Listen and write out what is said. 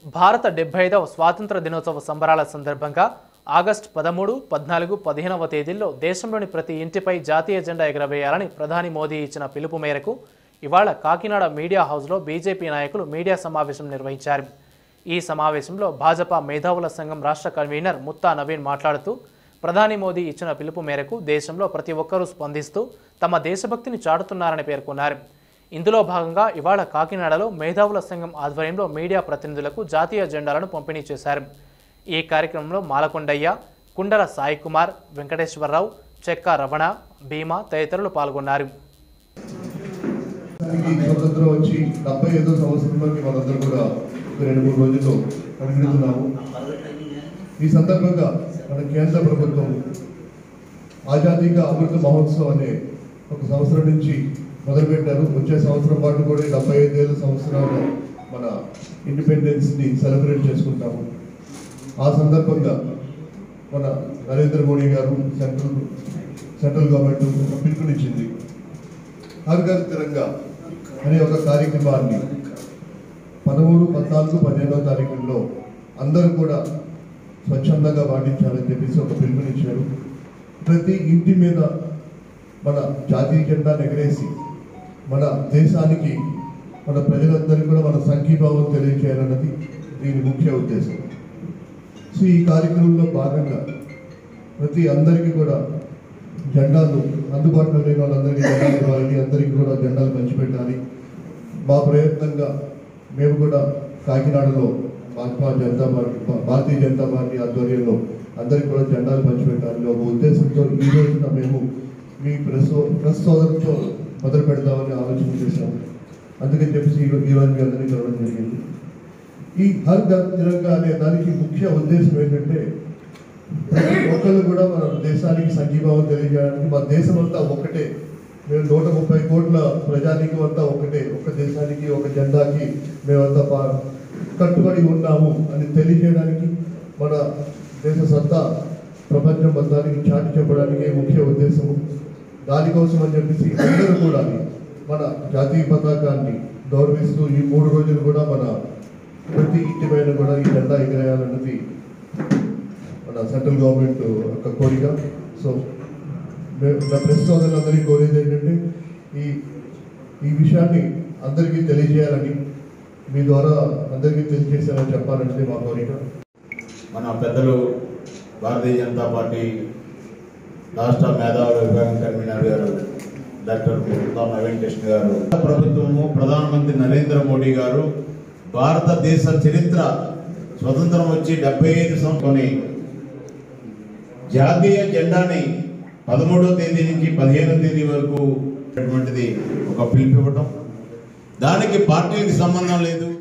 భారత డెబ్బై ఐదవ స్వాతంత్ర దినోత్సవ సంబరాల సందర్భంగా ఆగస్టు పదమూడు పద్నాలుగు పదిహేనవ తేదీల్లో దేశంలోని ప్రతి ఇంటిపై జాతీయ జెండా ఎగరవేయాలని ప్రధాని మోదీ ఇచ్చిన పిలుపు మేరకు ఇవాళ కాకినాడ మీడియా హౌస్లో బీజేపీ నాయకులు మీడియా సమావేశం నిర్వహించారు ఈ సమావేశంలో భాజపా మేధావుల సంఘం రాష్ట్ర కన్వీనర్ ముత్తా నవీన్ మాట్లాడుతూ ప్రధాని మోదీ ఇచ్చిన పిలుపు మేరకు దేశంలో ప్రతి ఒక్కరూ స్పందిస్తూ తమ దేశభక్తిని చాటుతున్నారని పేర్కొన్నారు ఇందులో భాగంగా ఇవాళ కాకినాడలో మేధావుల సంఘం ఆధ్వర్యంలో మీడియా ప్రతినిధులకు జాతీయ జెండాలను పంపిణీ చేశారు ఈ కార్యక్రమంలో మాలకొండయ్య కుండల సాయి కుమార్ వెంకటేశ్వరరావు చెక్క రమణ భీమా తదితరులు పాల్గొన్నారు దానికి స్వతంత్రం వచ్చి డెబ్బై ఐదో సంవత్సరంలోకి మనందరూ కూడా ఒక రెండు మూడు రోజుల్లో పరిగణిస్తున్నాము ఈ సందర్భంగా మన కేంద్ర ప్రభుత్వం ఆజాదీగా అమృత మహోత్సవ్ అనే ఒక సంవత్సరం నుంచి మొదలుపెట్టారు వచ్చే సంవత్సరం పాటు కూడా ఈ డెబ్బై ఐదేళ్ళ సంవత్సరాలు మన ఇండిపెండెన్స్ని సెలబ్రేట్ చేసుకుంటాము ఆ సందర్భంగా మన నరేంద్ర మోడీ గారు సెంట్రల్ సెంట్రల్ గవర్నమెంట్ ఒక పిలుపునిచ్చింది హర్ ఘర్ తిరంగా అనే ఒక కార్యక్రమాన్ని పదమూడు పద్నాలుగు పదిహేనో తారీఖుల్లో అందరూ కూడా స్వచ్ఛందంగా పాటించాలని చెప్పేసి ఒక పిలుపునిచ్చారు ప్రతి ఇంటి మీద మన జాతీయ జెండా ఎగరేసి మన దేశానికి మన ప్రజలందరికీ కూడా మన సంఘీభావం తెలియజేయాలన్నది దీని ముఖ్య ఉద్దేశం సో ఈ కార్యక్రమంలో భాగంగా ప్రతి అందరికీ కూడా జెండాలు అందుబాటులో లేని వాళ్ళందరికీ జెండాలు ఇవ్వాలి అందరికీ కూడా జెండాలు పంచిపెట్టాలి మా ప్రయత్నంగా మేము కూడా కాకినాడలో భాజపా జనతా పార్టీ భా- భారతీయ జనతా పార్టీ ఆధ్వర్యంలో అందరికీ కూడా జెండాలు పంచిపెట్టాలి ఒక ఉద్దేశంతో ఈ రోజున మేము మీ ప్రెస్ ప్రెస్ సోదరుతో మొదలు పెడతామని ఆలోచన చేశాము అందుకని చెప్పేసి ఈ రో- ఈ రోజు మీ అందరికీ కలవడం జరిగింది ఈ హర్ ఘర్ తిరంగా అనే దానికి ముఖ్య ఉద్దేశం ఏంటంటే ప్రతి ఒక్కళ్ళు కూడా మన దేశానికి సంఘీభావం తెలియజేయడానికి మన దేశం అంతా ఒకటే మేము నూట ముప్పై కోట్ల ప్రజానీకం అంతా ఒకటే ఒక దేశానికి ఒక జెండాకి మేమంతా పా- కట్టుబడి ఉన్నాము అని తెలియజేయడానికి మన దేశ సత్తా ప్రపంచం మొత్తానికి చాటి చెప్పడానికి ముఖ్య ఉద్దేశము దానికోసం అని చెప్పేసి అందరూ కూడా మన జాతీయ పతాకాన్ని గౌరవిస్తూ ఈ మూడు రోజులు కూడా మన ప్రతి ఇంటి పైన కూడా ఈ జెండా ఎగరేయాలన్నది మన సెంట్రల్ గవర్నమెంట్ యొక్క కోరిక సో మేము నా ప్రెస్ సోదరులందరికీ కోరేది ఏంటంటే ఈ ఈ విషయాన్ని అందరికీ తెలియజేయాలని మీ ద్వారా అందరికీ తెలియజేశారని చెప్పాలనేది మా కోరిక మన పెద్దలు భారతీయ జనతా పార్టీ రాష్ట్ర మేధావుల విభాగం కన్వీనర్ గారు డాక్టర్ ముక్తా నవీన్ కృష్ణ గారు ప్రభుత్వము ప్రధానమంత్రి నరేంద్ర మోడీ గారు భారతదేశ చరిత్ర స్వతంత్రం వచ్చి డెబ్బై ఐదు సంవత్సరం జాతీయ జెండాని పదమూడవ తేదీ నుంచి పదిహేనవ తేదీ వరకు అటువంటిది ఒక పిలుపు ఇవ్వటం దానికి పార్టీలకు సంబంధం లేదు